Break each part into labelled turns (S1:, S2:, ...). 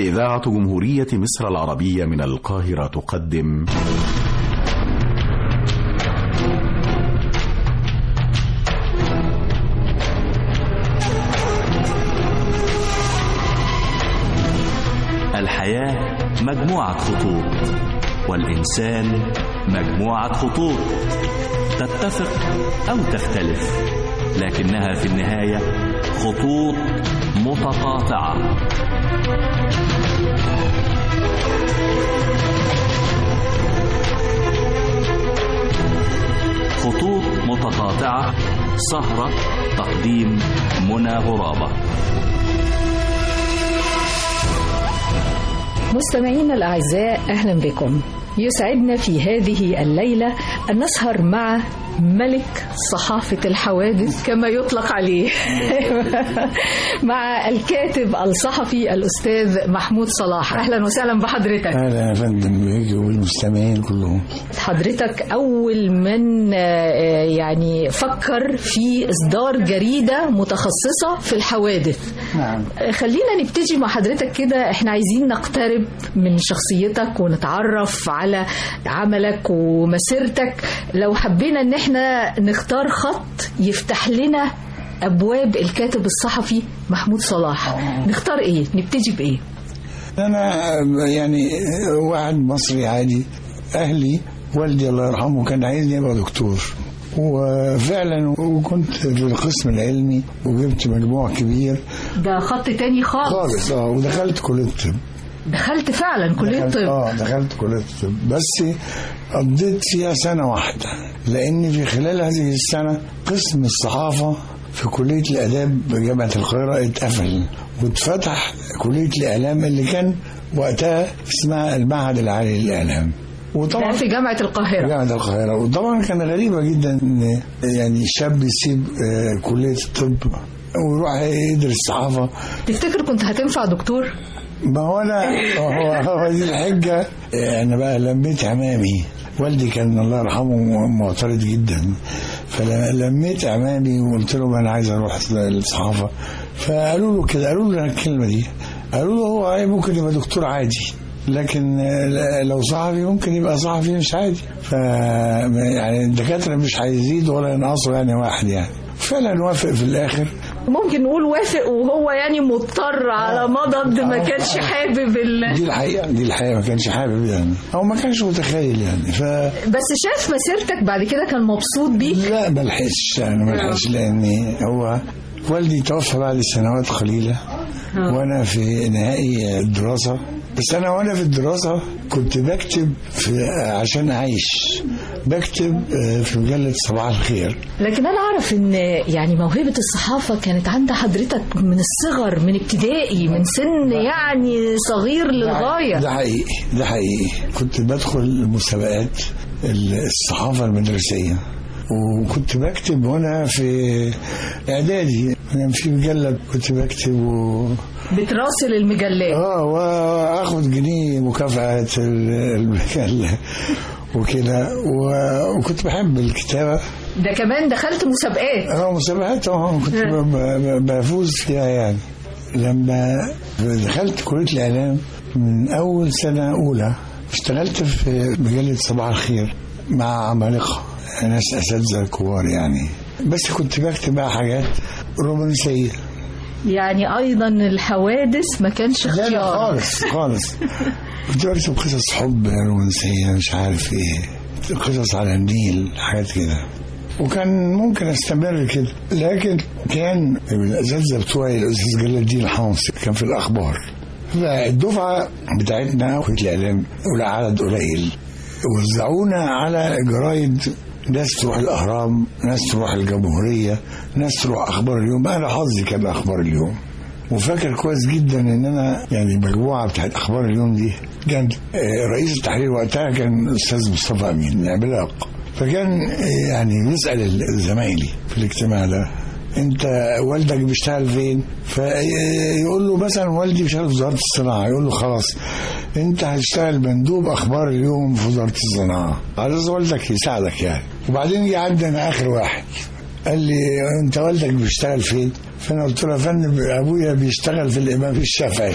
S1: إذاعة جمهورية مصر العربية من القاهرة تقدم
S2: الحياة مجموعة خطوط والإنسان مجموعة خطوط تتفق أو تختلف لكنها في النهاية خطوط متقاطعة خطوط متقاطعة سهرة تقديم منى غرابة
S3: مستمعينا الأعزاء أهلا بكم يسعدنا في هذه الليلة أن نسهر مع ملك صحافة الحوادث كما يطلق عليه مع الكاتب الصحفي الأستاذ محمود صلاح أهلا وسهلا بحضرتك
S4: اهلا يا فندم بيك والمستمعين كلهم
S3: حضرتك أول من آه، يعني فكر في إصدار جريدة متخصصة في الحوادث
S4: نعم
S3: خلينا نبتدي مع حضرتك كده احنا عايزين نقترب من شخصيتك ونتعرف على عملك ومسيرتك لو حبينا ان احنا نختار خط يفتح لنا ابواب الكاتب الصحفي محمود صلاح نختار ايه نبتدي بايه
S4: انا يعني واحد مصري عادي اهلي والدي الله يرحمه كان عايزني ابقى دكتور وفعلا وكنت في القسم العلمي وجبت مجموع كبير
S3: ده خط تاني خالص,
S4: خالص اه ودخلت كليه الطب
S3: دخلت فعلا كلية
S4: دخلت-
S3: طب
S4: اه دخلت كليه الطب بس قضيت فيها سنه واحده لان في خلال هذه السنه قسم الصحافه في كليه الاداب بجامعه القاهره اتقفل واتفتح كليه الاعلام اللي كان وقتها اسمها المعهد العالي للاعلام
S3: ده في جامعة القاهرة
S4: جامعة القاهرة وطبعا كان غريبة جدا ان يعني شاب يسيب آه، كلية الطب ويروح يدرس صحافة
S3: تفتكر كنت هتنفع دكتور
S4: ما هو انا هو, هو دي الحجه انا بقى لميت عمامي والدي كان الله يرحمه معترض جدا فلميت عمامي وقلت لهم انا عايز اروح الصحافه فقالوا له كده قالوا له الكلمه دي قالوا له هو ممكن يبقى دكتور عادي لكن لو صحفي ممكن يبقى صحفي مش عادي ف يعني الدكاتره مش هيزيدوا ولا ينقصوا يعني واحد يعني فعلا وافق في الاخر
S3: ممكن نقول وافق وهو يعني مضطر على مضض ما كانش حابب ال...
S4: دي الحقيقه دي الحقيقه ما كانش حابب يعني او ما كانش متخيل يعني ف
S3: بس شاف مسيرتك بعد كده كان مبسوط بيك
S4: لا ما لحقش يعني ما لحقش لان هو والدي توفى بعد سنوات قليله وانا في نهائي الدراسه بس انا وانا في الدراسه كنت بكتب في عشان اعيش بكتب آه، في مجله صباح الخير
S3: لكن انا اعرف ان يعني موهبه الصحافه كانت عند حضرتك من الصغر من ابتدائي من سن يعني صغير للغايه
S4: ده حقيقي ده حقيقي كنت بدخل مسابقات الصحافة المدرسية وكنت بكتب وانا في اعدادي كان في مجلة كنت بكتب و...
S3: بتراسل المجلات
S4: اه واخد جنيه مكافأة ال- المجلة وكده و- وكنت بحب الكتابة
S3: ده كمان دخلت مسابقات
S4: اه مسابقات اه كنت ب- ب- بفوز فيها يعني لما دخلت كلية الإعلام من أول سنة أولى اشتغلت في مجلة صباح الخير مع عمالقة ناس أساتذة كبار يعني بس كنت بكتب بقى حاجات رومانسية
S3: يعني ايضا الحوادث ما كانش
S4: لا لا
S3: اختيار
S4: خالص خالص كنت بكتب قصص حب رومانسية مش عارف ايه قصص على النيل حاجات كده وكان ممكن استمر كده لكن كان الاساتذه بتوعي الاستاذ جلال الدين الحمصي كان في الاخبار فالدفعه بتاعتنا في الاعلام ولا عدد قليل وزعونا على جرايد ناس تروح الاهرام ناس تروح الجمهوريه ناس تروح اخبار اليوم انا حظي كان اخبار اليوم وفاكر كويس جدا ان انا يعني المجموعه بتاعت اخبار اليوم دي كان آه، رئيس التحرير وقتها كان الاستاذ مصطفى امين عملاق فكان آه، يعني يسال زمايلي في الاجتماع ده انت والدك بيشتغل فين فيقول له مثلا والدي بيشتغل في وزاره الصناعه يقول له خلاص انت هتشتغل مندوب اخبار اليوم في وزاره الصناعه على أساس والدك يساعدك يعني وبعدين جه عندنا اخر واحد قال لي انت والدك بيشتغل فين؟ فانا قلت له يا فندم ابويا بيشتغل في الامام الشافعي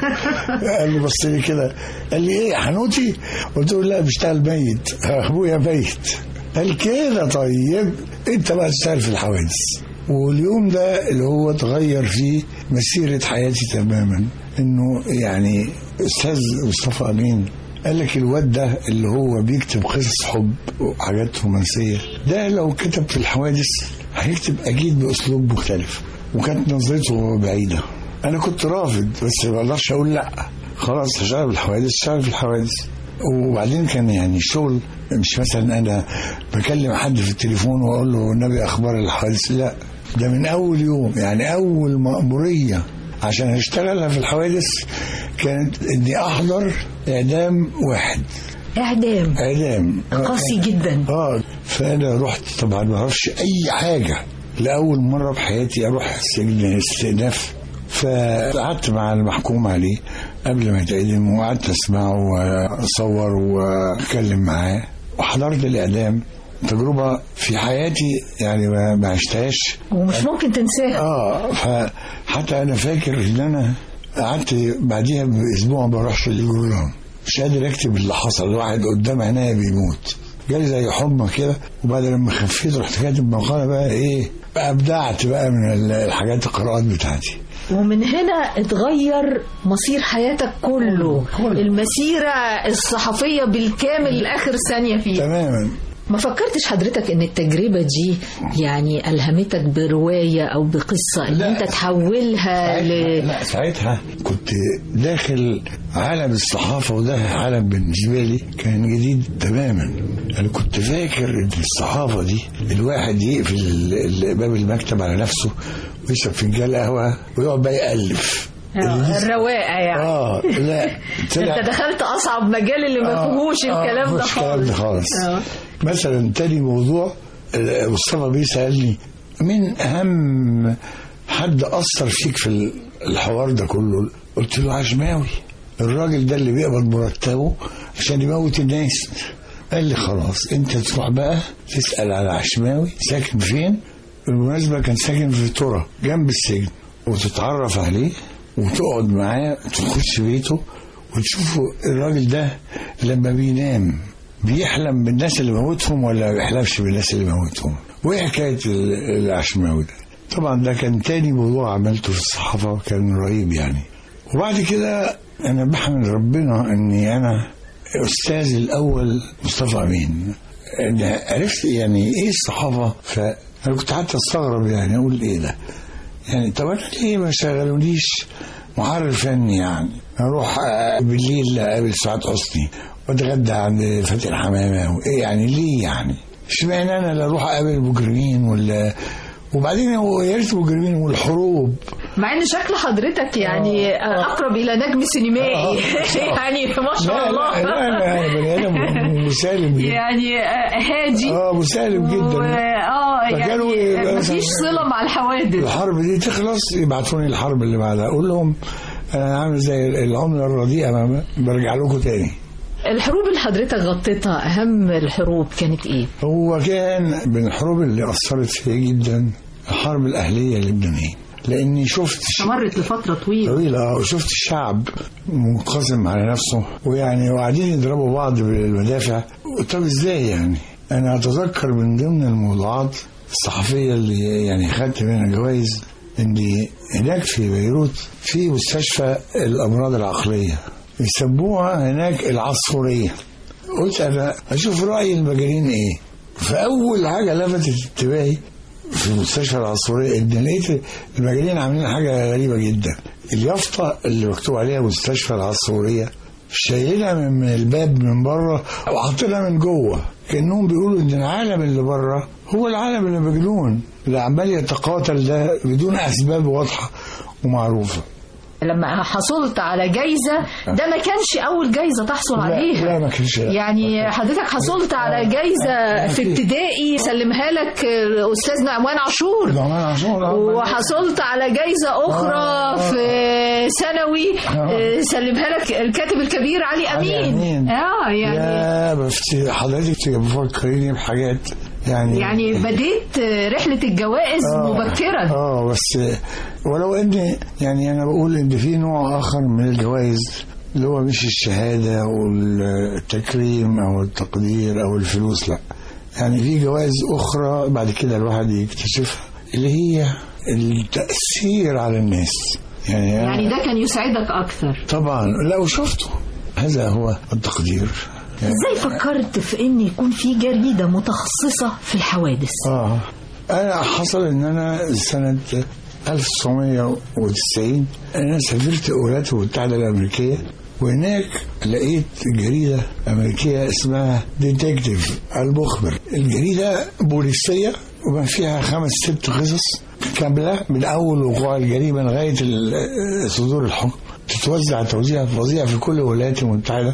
S4: قال لي بص لي كده قال لي ايه حنوتي؟ قلت له لا بيشتغل ميت ابويا ميت قال كده طيب انت بقى تشتغل في الحوادث واليوم ده اللي هو اتغير فيه مسيرة حياتي تماما انه يعني استاذ مصطفى امين قال لك الواد ده اللي هو بيكتب قصص حب وحاجات رومانسية ده لو كتب في الحوادث هيكتب اكيد باسلوب مختلف وكانت نظرته بعيدة انا كنت رافض بس ما اقدرش اقول لا خلاص هشتغل في الحوادث اشتغل في الحوادث وبعدين كان يعني شغل مش مثلا انا بكلم حد في التليفون واقول له النبي اخبار الحوادث لا ده من اول يوم يعني اول مأمورية عشان اشتغلها في الحوادث كانت اني احضر اعدام واحد
S3: اعدام
S4: اعدام
S3: قاسي جدا
S4: اه فانا رحت طبعا ما اعرفش اي حاجه لاول مره في حياتي اروح سجن استئناف فقعدت مع المحكوم عليه قبل ما يتعدم وقعدت اسمعه واصور واتكلم معاه وحضرت الاعدام تجربه في حياتي يعني ما ما عشتهاش
S3: ومش ممكن تنساها
S4: اه فحتى انا فاكر ان انا قعدت بعديها باسبوع ما بروحش الجولان مش قادر اكتب اللي حصل الواحد قدام عينيا بيموت جالي زي حمى كده وبعد لما خفيت رحت كاتب مقاله بقى ايه بقى ابدعت بقى من ال- الحاجات القراءات بتاعتي
S3: ومن هنا اتغير مصير حياتك كله
S4: كله.
S3: المسيرة الصحفية بالكامل لآخر ثانية فيه
S4: تماما
S3: ما فكرتش حضرتك ان التجربة دي يعني ألهمتك برواية أو بقصة ان
S4: لا.
S3: انت تحولها ل...
S4: لا ساعتها كنت داخل عالم الصحافة وده عالم بالنسبة لي كان جديد تماما أنا كنت فاكر إن الصحافة دي الواحد يقفل ال- ال- باب المكتب على نفسه ويشرب فنجان قهوة ويقعد بقى يألف
S3: الرواقة يعني
S4: اه لا
S3: انت دخلت أصعب مجال اللي ما فيهوش الكلام ده
S4: مش الكلام ده
S3: خالص
S4: خالص
S3: آه.
S4: مثلا تاني موضوع آه، مصطفى بيه سألني مين أهم حد أثر فيك في الحوار ده كله قلت له عشماوي الراجل ده اللي بيقبض مرتبه عشان يموت الناس قال لي خلاص انت تروح بقى تسأل على عشماوي ساكن فين بالمناسبة كان ساكن في ترى جنب السجن وتتعرف عليه وتقعد معاه تخش بيته وتشوفوا الراجل ده لما بينام بيحلم بالناس اللي موتهم ولا ما بيحلمش بالناس اللي موتهم وايه حكايه ال- العشماوي ده طبعا ده كان تاني موضوع عملته في الصحافه كان رهيب يعني وبعد كده انا بحمد ربنا اني انا استاذي الاول مصطفى امين إن عرفت يعني ايه الصحافه فانا كنت حتى استغرب يعني اقول ايه ده يعني طب انا ليه ما شغلونيش محرر فني يعني اروح آه، بالليل اقابل سعاد حسني واتغدى عند فاتن حمامه وايه يعني ليه يعني اشمعنى انا لا اروح اقابل مجرمين ولا وبعدين هو يا ريت مجرمين والحروب
S3: مع ان شكل حضرتك يعني اقرب الى نجم سينمائي يعني ما شاء
S4: لا
S3: الله
S4: لا لا, لا انا بني ادم مسالم جدا
S3: يعني آه، هادي
S4: اه مسالم
S3: و-
S4: جدا
S3: اه
S4: فكانوا
S3: يعني
S4: إيه
S3: مفيش
S4: مثلاً-
S3: صله مع الحوادث
S4: الحرب دي تخلص يبعتوني الحرب اللي بعدها اقول لهم انا عامل زي العمله الرديئه ما- برجع لكم تاني
S3: الحروب اللي حضرتك غطيتها اهم الحروب كانت ايه؟
S4: هو كان من الحروب اللي اثرت فيا جدا الحرب الاهليه اللبنانيه لاني شفت ش-
S3: استمرت لفتره طويله
S4: طويلة وشفت الشعب منقسم على نفسه ويعني وقاعدين يضربوا بعض بالمدافع طب ازاي يعني انا اتذكر من ضمن الموضوعات الصحفية اللي يعني خدت منها جوائز ان هناك في بيروت في مستشفى الامراض العقلية يسموها هناك العصفورية قلت انا اشوف رأي المجانين ايه فاول حاجة لفتت انتباهي في مستشفى العصفورية ان لقيت المجانين عاملين حاجة غريبة جدا اليافطة اللي مكتوب عليها مستشفى العصفورية شايلينها من من الباب من بره وحاطينها من جوه كانهم بيقولوا ان العالم اللي بره هو العالم اللي مجنون اللي عمال يتقاتل ده بدون اسباب واضحه ومعروفه
S3: لما حصلت على جايزه ده ما كانش اول جايزه تحصل
S4: لا
S3: عليها
S4: لا ما كانش
S3: يعني حضرتك حصلت على جايزه في ابتدائي سلمها لك الاستاذ نعمان عاشور
S4: نعمان عاشور آه.
S3: وحصلت على جايزة أخرى في ثانوي آه، سلمها لك الكاتب الكبير علي
S4: علي
S3: أمين
S4: أمين.
S3: اه يعني
S4: يا بس حضرتك بتفكريني بحاجات يعني
S3: يعني بديت رحلة الجوائز
S4: آه.
S3: مبكرا
S4: اه بس ولو ان يعني انا بقول ان في نوع اخر من الجوائز اللي هو مش الشهاده او التكريم او التقدير او الفلوس لا يعني في جوائز اخرى بعد كده الواحد يكتشفها اللي هي التاثير على الناس يعني,
S3: يعني ده كان يسعدك أكثر
S4: طبعا لا وشفته هذا هو التقدير يعني
S3: ازاي فكرت في ان يكون في جريدة متخصصة في الحوادث
S4: اه انا حصل ان انا سنه 1990 انا سافرت الولايات المتحده الامريكيه وهناك لقيت جريدة أمريكية اسمها ديتكتيف المخبر الجريدة بوليسية وما فيها خمس ست قصص كاملة من أول وقوع الجريمة لغاية ال- صدور الحكم تتوزع توزيع فظيع في كل الولايات المتحدة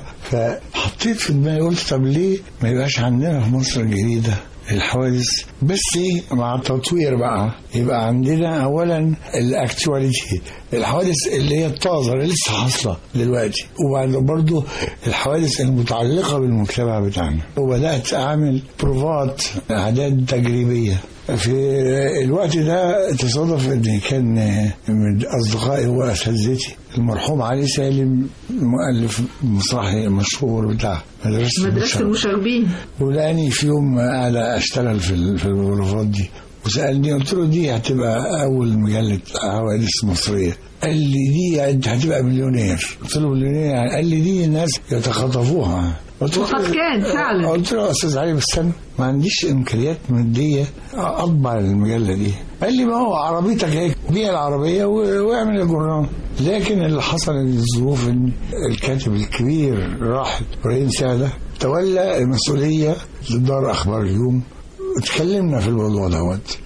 S4: فحطيت في دماغي قلت طب ليه ما يبقاش عندنا في مصر جريدة الحوادث بس ايه مع التطوير بقى يبقى عندنا اولا الاكتواليتي الحوادث اللي هي الطازه اللي لسه حاصله دلوقتي وبعد برضو الحوادث المتعلقه بالمجتمع بتاعنا وبدات اعمل بروفات اعداد تجريبيه في الوقت ده تصادف ان كان من اصدقائي واساتذتي المرحوم علي سالم مؤلف مسرحي مشهور بتاع مدرسه
S3: مدرسة
S4: المشاغبين.
S3: المشاغبين
S4: ولقاني في يوم قاعد اشتغل في ال- في الغرفات دي وسالني قلت له دي هتبقى اول مجله حوادث مصريه قال لي دي انت هتبقى مليونير قلت له مليونير قال لي دي الناس يتخطفوها قلت له
S3: وقد كان فعلا.
S4: قلت له يا استاذ علي بس انا ما عنديش امكانيات ماديه اطبع المجله دي قال لي ما هو عربيتك هيك بيع العربيه و- واعمل الجرنان لكن اللي حصل ان الظروف ان الكاتب الكبير راح ابراهيم سعده تولى المسؤوليه لدار اخبار اليوم اتكلمنا في الموضوع دوت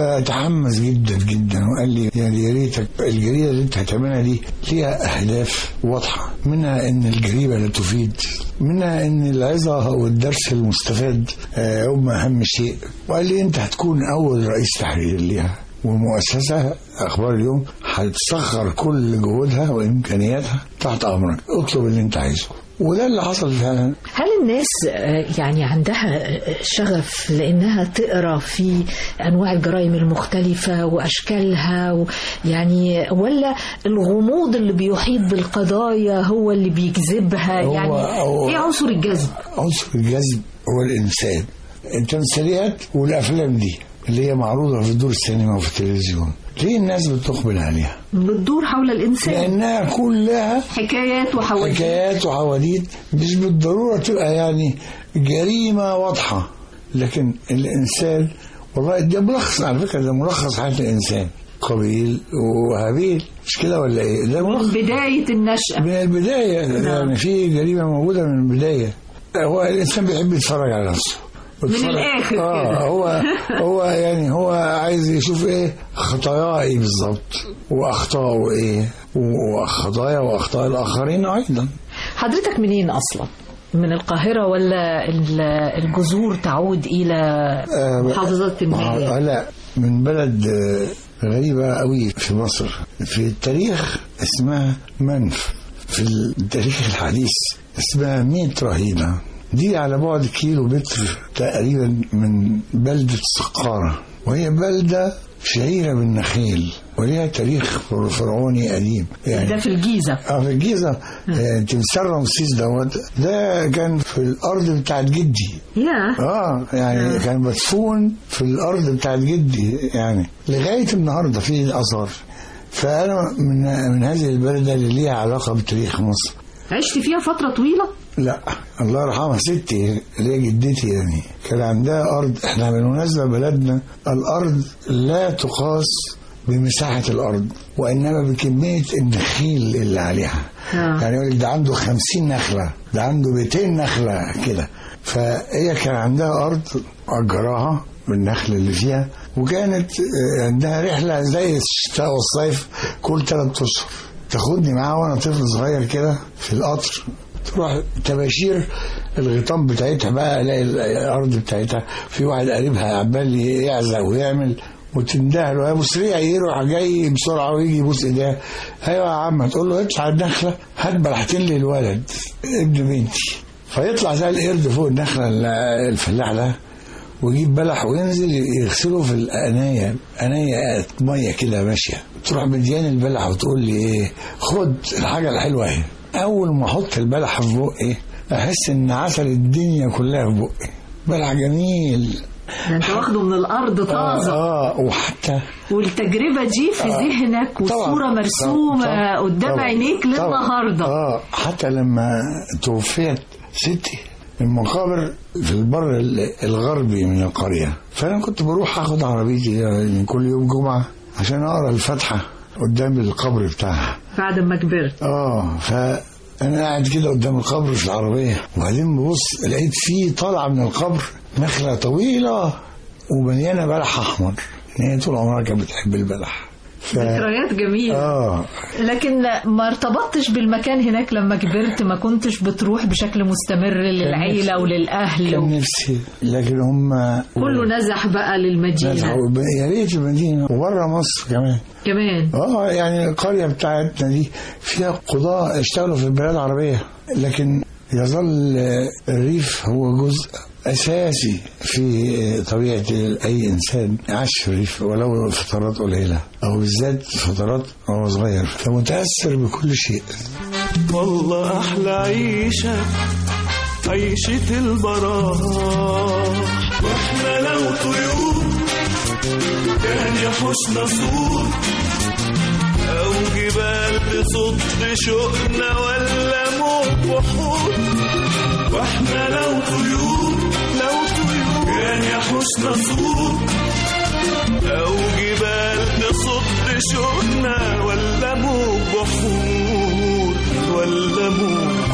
S4: فتحمس جدا جدا وقال لي يعني يا ريتك الجريده اللي انت هتعملها دي ليها اهداف واضحه منها ان الجريمه لا تفيد منها ان العظه والدرس المستفاد آه، هم اهم شيء وقال لي انت هتكون اول رئيس تحرير ليها ومؤسسة أخبار اليوم هتسخر كل جهودها وإمكانياتها تحت أمرك اطلب اللي أنت عايزه وده اللي حصل فعلا
S3: هل الناس آه، يعني عندها آه، شغف لانها تقرا في انواع الجرائم المختلفه واشكالها و يعني ولا الغموض اللي بيحيط بالقضايا هو اللي بيجذبها
S4: هو-
S3: يعني
S4: هو-
S3: ايه عنصر الجذب
S4: عنصر الجذب هو الإنسان التمثيليات والأفلام دي اللي هي معروضة في دور السينما وفي التلفزيون ليه الناس بتقبل عليها؟
S3: بتدور حول الانسان
S4: لأنها كلها
S3: حكايات وحواديت
S4: حكايات وحواديت مش بالضرورة تبقى يعني جريمة واضحة لكن الإنسان والله ده ملخص على فكرة ده ملخص حياة الإنسان قابيل وهابيل مش كده ولا إيه؟ ده
S3: من
S4: ملخص
S3: بدايه النشاه
S4: من البداية يعني في جريمة موجودة من البداية هو الإنسان بيحب يتفرج على نفسه يتفرج-
S3: الآخر
S4: اه
S3: كده.
S4: هو هو يعني هو عايز يشوف ايه خطاياه ايه بالظبط واخطائه ايه وخطايا واخطاء الاخرين ايضا
S3: حضرتك منين اصلا من القاهره ولا ال- الجذور تعود الى
S4: آه،
S3: محافظات
S4: آه،
S3: ما
S4: لا من بلد آه، غريبة قوي في مصر في التاريخ اسمها منف في التاريخ الحديث اسمها ميت رهينة دي على بعد كيلو متر تقريبا من بلدة سقارة وهي بلدة شهيرة بالنخيل وليها تاريخ فرعوني قديم يعني
S3: ده في الجيزه
S4: اه في الجيزة آه، تمثال رمسيس دوت ده كان في الأرض بتاعت جدي
S3: يا
S4: اه يعني كان مدفون في الارض بتاعت جدي يعني لغايه النهارده في اثار فانا من من هذه البلده اللي ليها علاقه بتاريخ مصر
S3: عشت فيها فتره طويله
S4: لا الله يرحمها ستي اللي هي جدتي يعني كان عندها ارض احنا بالمناسبه بلدنا الارض لا تقاس بمساحه الارض وانما بكميه النخيل اللي عليها
S3: آه.
S4: يعني يقول لك ده عنده خمسين نخله ده عنده 200 نخله كده فهي كان عندها ارض اجراها بالنخل اللي فيها وكانت آه، عندها رحله زي الشتاء والصيف كل ثلاث اشهر تاخدني معاها وانا طفل صغير كده في القطر تروح تباشير الغيطان بتاعتها بقى الاقي الارض بتاعتها في واحد قريبها عمال يعزق ويعمل وتنده له يا ابو سريع يروح جاي بسرعه ويجي يبوس ايديها ايوه يا عم تقول له اطلع النخله هات بلحتين للولد ابن بنتي فيطلع زي القرد فوق النخله ال- الفلاح ده ويجيب بلح وينزل يغسله في القناية قناية مية كده ماشية تروح مدياني البلح وتقول لي ايه خد الحاجة الحلوة اهي أول ما أحط البلح في بقي أحس إن عسل الدنيا كلها في بقي بلح جميل
S3: ده انت واخده من الارض
S4: آه,
S3: طازه
S4: آه وحتى
S3: والتجربه دي في ذهنك والصوره مرسومه
S4: طبعاً.
S3: قدام
S4: طبعاً.
S3: عينيك
S4: طبعاً.
S3: للنهارده
S4: اه حتى لما توفيت ستي المقابر في البر ال- الغربي من القرية فأنا كنت بروح أخد عربيتي يعني كل يوم جمعة عشان أقرأ الفاتحة قدام القبر بتاعها
S3: بعد ما كبرت
S4: اه فأنا قاعد كده قدام القبر في العربية وبعدين ببص لقيت فيه طالعة من القبر نخلة طويلة ومليانة بلح أحمر هي طول عمرها كانت بتحب البلح ف...
S3: ذكريات جميله
S4: اه
S3: لكن ما ارتبطتش بالمكان هناك لما كبرت ما كنتش بتروح بشكل مستمر للعيله
S4: نفسي.
S3: وللاهل
S4: كان نفسي لكن هم
S3: كله نزح بقى للمدينه
S4: نزحوا يا ريت المدينه وبره مصر كمان
S3: كمان
S4: اه يعني القريه بتاعتنا دي فيها قضاة اشتغلوا في البلاد العربيه لكن يظل الريف هو جزء اساسي في طبيعه اي انسان عاش في الريف ولو فترات قليله او بالذات فترات وهو صغير فمتاثر بكل شيء
S5: والله أحلى عيشة عيشة البراح واحنا لو طيور كان يحوشنا صور أو جبال بصد شوقنا ولا موج بحور واحنا لو طيور لو طيور كان يحوشنا صور أو جبال تصد شوقنا ولا موج بحور ولا موج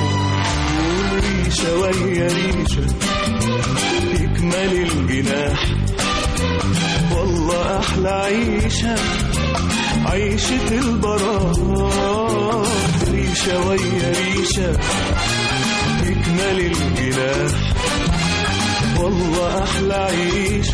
S5: بحور ريشة ويا ريشة يكمل الجناح والله أحلى عيشة عيشة البراء ريشة ويا ريشة يكمل الجناح والله أحلى عيشة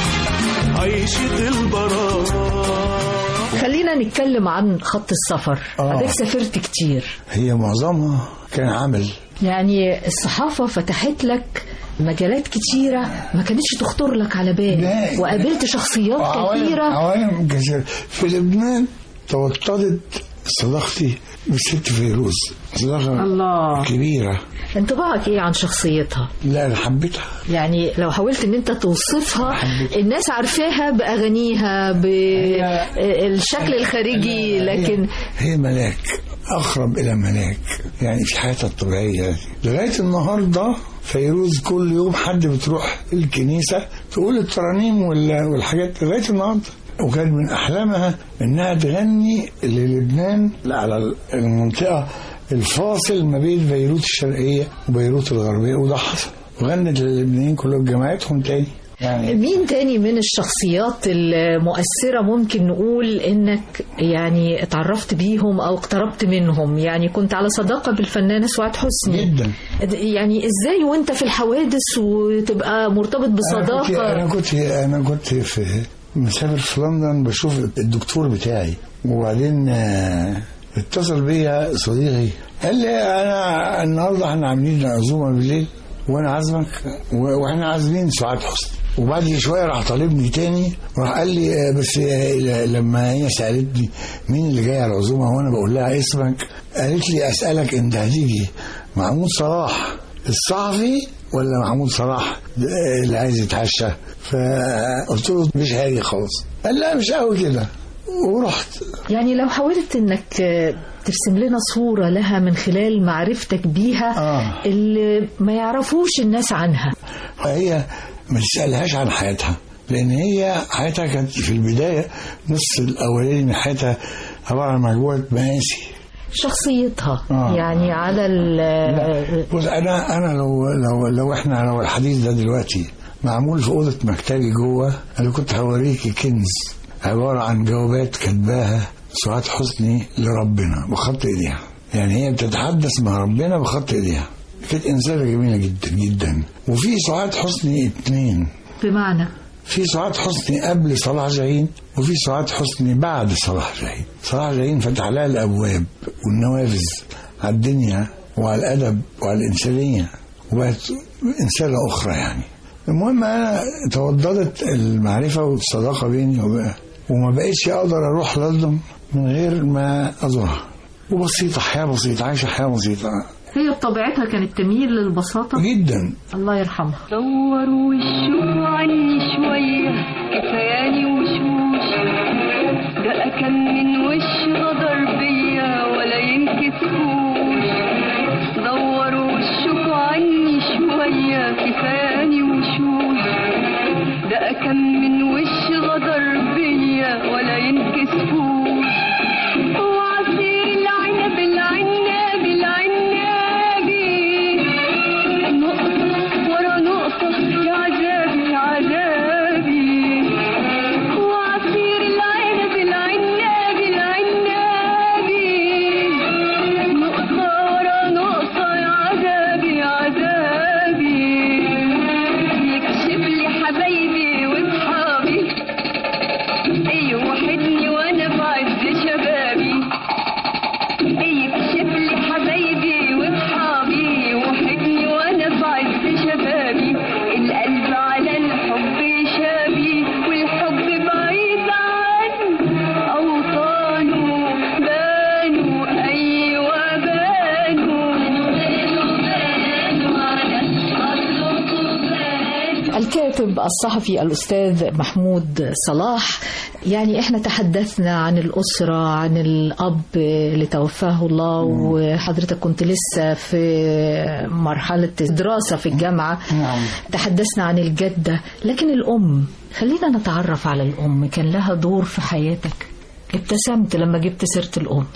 S5: عيشة البراء
S3: خلينا نتكلم عن خط السفر
S4: آه.
S3: حضرتك سافرت كتير
S4: هي معظمها كان عمل
S3: يعني الصحافة فتحت لك مجالات كتيرة ما كانتش تخطر لك على بال
S4: لا.
S3: وقابلت شخصيات كتيرة
S4: عوالم كثيرة في لبنان توطدت صداقتي بالست فيروز صداقة
S3: الله
S4: كبيرة
S3: انطباعك ايه عن شخصيتها
S4: لا أنا حبيتها
S3: يعني لو حاولت ان انت توصفها
S4: حبيتها.
S3: الناس عارفاها باغانيها بالشكل الخارجي لكن
S4: هي, هي ملاك أقرب إلى ملاك يعني في حياتها الطبيعية لغاية النهاردة فيروز كل يوم حد بتروح الكنيسة تقول الترانيم وال- والحاجات لغاية النهاردة وكان من أحلامها إنها تغني للبنان على المنطقة الفاصل ما بين بيروت الشرقية وبيروت الغربية وده حصل وغنت للبنانيين كلهم جماعتهم تاني يعني
S3: مين تاني من الشخصيات المؤثرة ممكن نقول انك يعني اتعرفت بيهم او اقتربت منهم يعني كنت على صداقة بالفنانة سعاد حسني
S4: جدا
S3: يعني ازاي وانت في الحوادث وتبقى مرتبط
S4: أنا كنت,
S3: بصداقة
S4: أنا كنت أنا كنت في مسافر في لندن بشوف الدكتور بتاعي وبعدين آه، اتصل بيا صديقي قال لي أنا النهارده احنا عاملين عزومة بالليل وأنا عازمك و- وإحنا عازمين سعاد حسني وبعد شوية راح طالبني تاني وراح قال لي آه، بس آه، لما هي سألتني مين اللي جاي على العزومة وأنا بقول لها اسمك قالت لي أسألك أنت هتيجي محمود صلاح الصحفي ولا محمود صلاح اللي عايز يتعشى فقلت له مش هاجي خالص قال لا مش قوي كده ورحت
S3: يعني لو حاولت انك ترسم لنا صورة لها من خلال معرفتك بيها
S4: آه.
S3: اللي ما يعرفوش الناس عنها
S4: هي ما تسألهاش عن حياتها لأن هي حياتها كانت في البداية نص الأولاني من حياتها عبارة عن مجموعة مآسي
S3: شخصيتها
S4: آه.
S3: يعني على ال
S4: بص انا انا لو لو لو احنا لو الحديث ده دلوقتي معمول في اوضه مكتبي جوه انا كنت هوريكي كنز عباره عن جوابات كاتباها سعاد حسني لربنا بخط ايديها يعني هي بتتحدث مع ربنا بخط ايديها كانت انسانه جميله جدا جدا وفي سعاد حسني اتنين
S3: بمعنى
S4: في سعاد حسني قبل صلاح جاهين وفي سعاد حسني بعد صلاح جاهين صلاح جاهين فتح لها الابواب والنوافذ على الدنيا وعلى الادب وعلى الانسانيه وبقت انسانه اخرى يعني المهم انا توضدت المعرفه والصداقه بيني وبقى وما بقتش اقدر اروح لندن من غير ما ازورها وبسيطه حياه بسيطه عايشه حياه بسيطه
S3: هي بطبيعتها كانت تميل للبساطة
S4: جدا
S3: الله يرحمها
S6: دوروا وشوفوا عني شوية كفاياني وشوش ده كان من وش غدر بيا ولا ينكسفوش دوروا وشوفوا عني شوية كفاياني وشوش ده كان من وش غدر بيا ولا ينكسفوش وعصير العنب العناب العنابي نقطة ورا نقطة يا عذابي يا عذابي وعصير العنب العناب العنابي نقطة ورا نقطة يا عذابي يا عذابي يكشف لي حبايبي وصحابي اي وحدني وانا بعز شبابي يكشف لي حبايبي واصحابي وحدني وانا بعز شبابي القلب على الحب شابي والحب بعيد عني اوطانه بانوا ايوه بانوا بانوا على الارض بانوا
S3: الكاتب الصحفي الأستاذ محمود صلاح يعني احنا تحدثنا عن الأسرة عن الأب اللي توفاه الله وحضرتك كنت لسه في مرحلة دراسة في الجامعة
S4: نعم.
S3: تحدثنا عن الجدة لكن الأم خلينا نتعرف على الأم كان لها دور في حياتك ابتسمت لما جبت سيرة الأم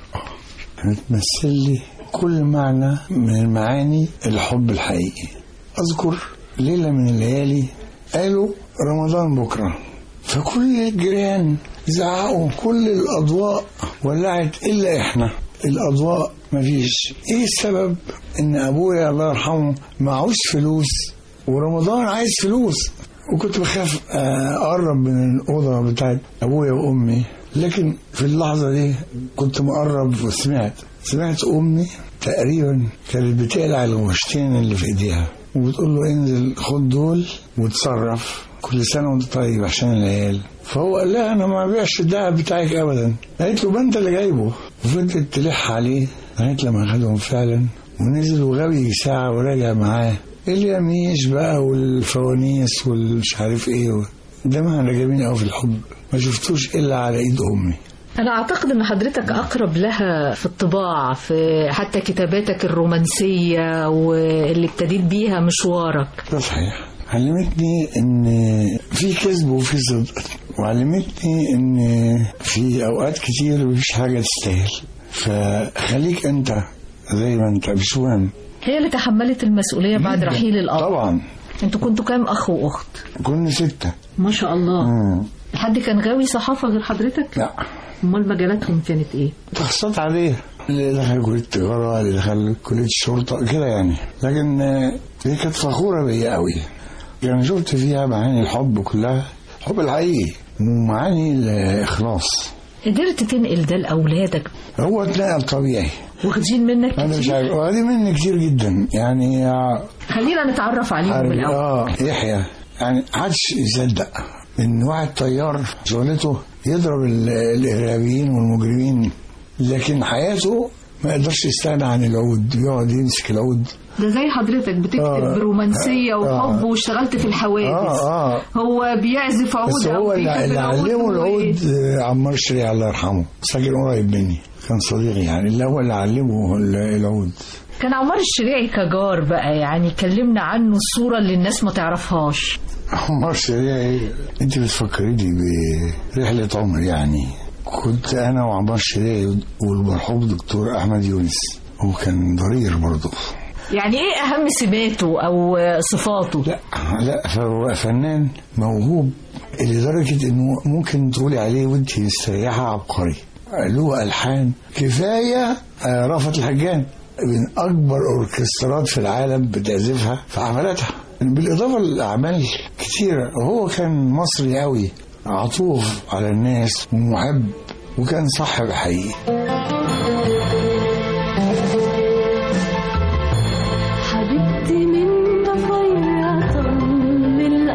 S4: بتمثل لي كل معنى من معاني الحب الحقيقي أذكر ليلة من الليالي قالوا رمضان بكرة فكل الجيران زعقوا كل الأضواء ولعت إلا إحنا الأضواء مفيش إيه السبب إن أبويا الله يرحمه معهوش فلوس ورمضان عايز فلوس وكنت بخاف آه، أقرب من الأوضة بتاعت أبويا وأمي لكن في اللحظة دي كنت مقرب وسمعت سمعت أمي تقريبا كانت بتقلع الغشتين اللي في إيديها وبتقول له انزل خد دول وتصرف كل سنة وانت طيب عشان العيال فهو قال لها انا ما بيعش الدهب بتاعك ابدا قالت له ما انت اللي جايبه وفضلت تلح عليه لغايه لما خدهم فعلا ونزل وغبي ساعة وراجع معاه اليميش بقى والفوانيس والمش عارف ايه ده معنى جميل قوي في الحب ما شفتوش الا على ايد امي
S3: أنا أعتقد أن حضرتك أقرب لها في الطباع في حتى كتاباتك الرومانسية واللي ابتديت بيها مشوارك
S4: ده صحيح علمتني ان في كذب وفي صدق وعلمتني ان في اوقات كتير مفيش حاجه تستاهل فخليك انت زي ما انت مش مهم
S3: هي اللي تحملت المسؤولية بعد رحيل الأب
S4: طبعا
S3: انتوا كنتوا كام أخ وأخت
S4: كنا ستة
S3: ما شاء الله
S4: مم.
S3: حد كان غاوي صحافة غير حضرتك
S4: لا
S3: أمال مجالاتهم كانت إيه
S4: تخصصت عليه اللي دخل كلية التجارة اللي دخل كلية الشرطة كده يعني لكن آه، هي كانت فخورة بيا قوي يعني شفت فيها معاني الحب كلها الحب الحقيقي ومعاني الإخلاص
S3: قدرت تنقل ده لأولادك
S4: هو اتنقل طبيعي
S3: واخدين منك
S4: انا مش
S3: كتير
S4: عارف وادي مني كتير جدا يعني آه،
S3: خلينا نتعرف عليهم
S4: عارف
S3: الأول
S4: اه يحيى يعني محدش يصدق ان واحد طيار شغلته يضرب ال- الارهابيين والمجرمين لكن حياته ما يقدرش يستغنى عن العود بيقعد يمسك العود
S3: ده زي حضرتك بتكتب
S4: آه.
S3: برومانسية وحب
S4: آه.
S3: واشتغلت في الحوادث
S4: اه اه
S3: هو بيعزف عود
S4: بس
S3: أو
S4: هو اللي,
S3: بيكتب
S4: اللي
S3: العود
S4: علمه
S3: و-
S4: العود آه، عمار الشريع الله يرحمه ساكن قريب مني كان صديقي يعني اللي هو اللي علمه ال- العود
S3: كان عمار الشريعي كجار بقى يعني كلمنا عنه الصورة اللي الناس ما تعرفهاش
S4: عمار الشريعي انت بتفكريني برحلة عمر يعني كنت انا وعمار الشريعي والمرحوم دكتور احمد يونس هو كان ضرير برضه
S3: يعني ايه اهم سماته او صفاته
S4: لا لا فهو فنان موهوب لدرجة انه ممكن تقولي عليه وانت مستريحة عبقري له الحان كفاية آه، رأفت الهجان من اكبر اوركسترات في العالم بتعزفها في حفلاتها بالاضافة لاعمال كتيرة هو كان مصري قوي عطوف على الناس ومحب وكان صاحب حقيقي
S6: حبيبتي من ضفيرة طمن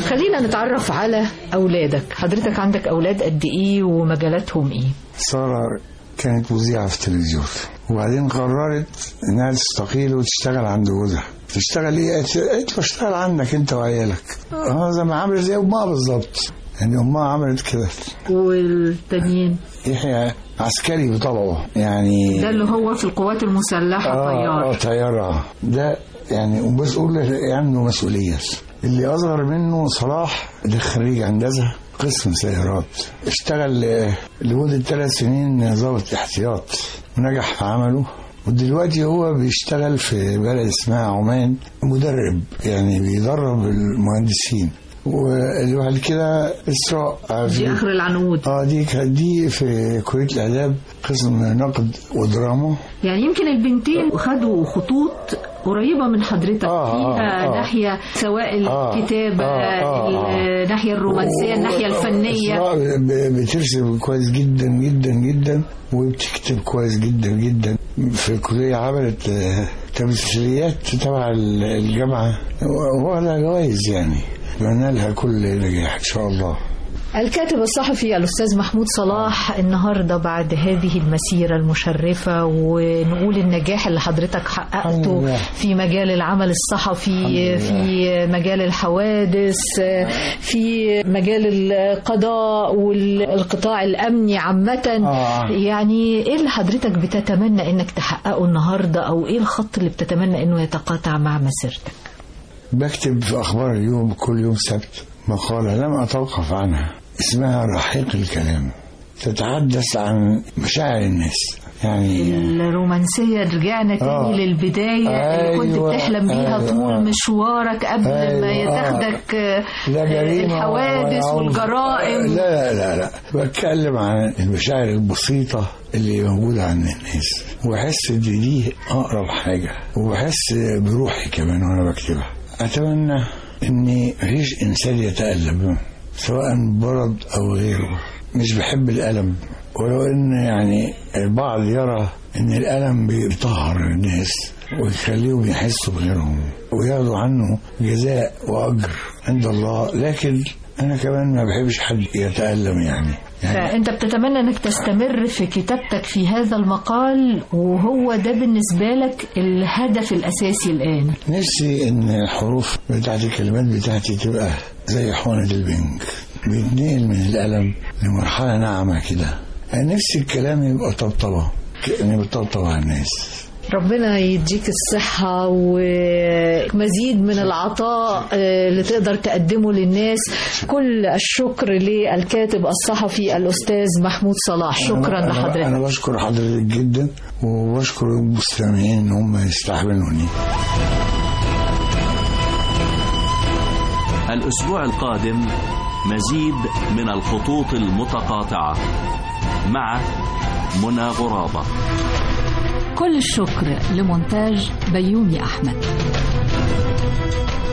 S3: خلينا نتعرف على أولادك حضرتك عندك أولاد قد إيه ومجالاتهم إيه
S4: سارة كانت مذيعة في التلفزيون وبعدين قررت انها تستقيل وتشتغل عند جوزها تشتغل ايه؟ قالت قالت له اشتغل عندك انت وعيالك اه زي ما عملت زي امها بالظبط يعني امها عملت كده
S3: والتانيين
S4: يحيى عسكري بطبعه يعني
S3: ده اللي هو في القوات المسلحة
S4: اه
S3: طيار
S4: طيارة ده يعني ومسؤول عنده مسؤولية اللي أصغر منه صلاح ده خريج هندسة قسم سيارات اشتغل آه، لمدة ثلاث سنين ضابط احتياط ونجح في عمله ودلوقتي هو بيشتغل في بلد اسمها عمان مدرب يعني بيدرب المهندسين وبعد كده إسراء
S3: دي
S4: في-
S3: آخر العنقود
S4: اه دي كانت دي في كلية الآداب قسم نقد ودراما
S3: يعني يمكن البنتين خدوا خطوط قريبة من حضرتك
S4: آه،
S3: فيها
S4: آه، آه.
S3: ناحية سواء
S4: آه،
S3: الكتابة
S4: آه، آه، آه.
S3: الناحية الرومانسية الناحية الفنية
S4: إسراء ب- بترسم كويس جدا جدا جدا وبتكتب كويس جدا جدا في الكلية عملت آه، تمثيليات تبع ال- الجامعة ولا جوائز يعني بتمنى لها كل نجاح إن شاء الله
S3: الكاتب الصحفي الأستاذ محمود صلاح النهاردة بعد هذه المسيرة المشرفة ونقول النجاح اللي حضرتك
S4: الحمد
S3: حققته
S4: لله.
S3: في مجال العمل الصحفي
S4: لله.
S3: في مجال الحوادث في مجال القضاء والقطاع الأمني عامة
S4: آه.
S3: يعني إيه اللي حضرتك بتتمنى إنك تحققه النهاردة أو إيه الخط اللي بتتمنى إنه يتقاطع مع مسيرتك
S4: بكتب في أخبار اليوم كل يوم سبت مقالة لم أتوقف عنها اسمها رحيق الكلام تتحدث عن مشاعر الناس يعني
S3: الرومانسية رجعنا تاني
S4: آه.
S3: للبداية اللي كنت
S4: أيوة،
S3: بتحلم بيها
S4: أيوة،
S3: طول
S4: آه.
S3: مشوارك قبل ما
S4: أيوة، آه.
S3: يتاخدك آه،
S4: لا جريمة
S3: الحوادث
S4: ولا عنف.
S3: والجرائم
S4: لا لا لا لا بتكلم عن المشاعر البسيطة اللي موجودة عند الناس وبحس ان دي أقرب حاجة وبحس بروحي كمان وأنا بكتبها أتمنى إن مفيش إنسان يتألم سواء برد أو غيره مش بحب الألم ولو إن يعني البعض يرى إن الألم بيطهر الناس ويخليهم يحسوا بغيرهم وياخدوا عنه جزاء وأجر عند الله لكن أنا كمان ما بحبش حد يتألم يعني يعني
S3: فأنت بتتمنى أنك تستمر في كتابتك في هذا المقال وهو ده بالنسبة لك الهدف الأساسي الآن
S4: نفسي ان الحروف بتاعت الكلمات بتاعتي تبقى زي حقنة البنج بيتنقل من الألم لمرحلة ناعمة كده أنا نفسي الكلام يبقى طبطبة كأني بطبطب على الناس
S3: ربنا يديك الصحة ومزيد من العطاء آه، اللي تقدر تقدمه للناس كل الشكر للكاتب الصحفي الأستاذ محمود صلاح شكرا
S4: أنا- أنا,
S3: لحضرتك
S4: أنا بشكر حضرتك جدا وبشكر المستمعين إن هم يستحملوني
S2: الأسبوع القادم مزيد من الخطوط المتقاطعة مع منى غرابة
S7: كل الشكر لمونتاج بيومي أحمد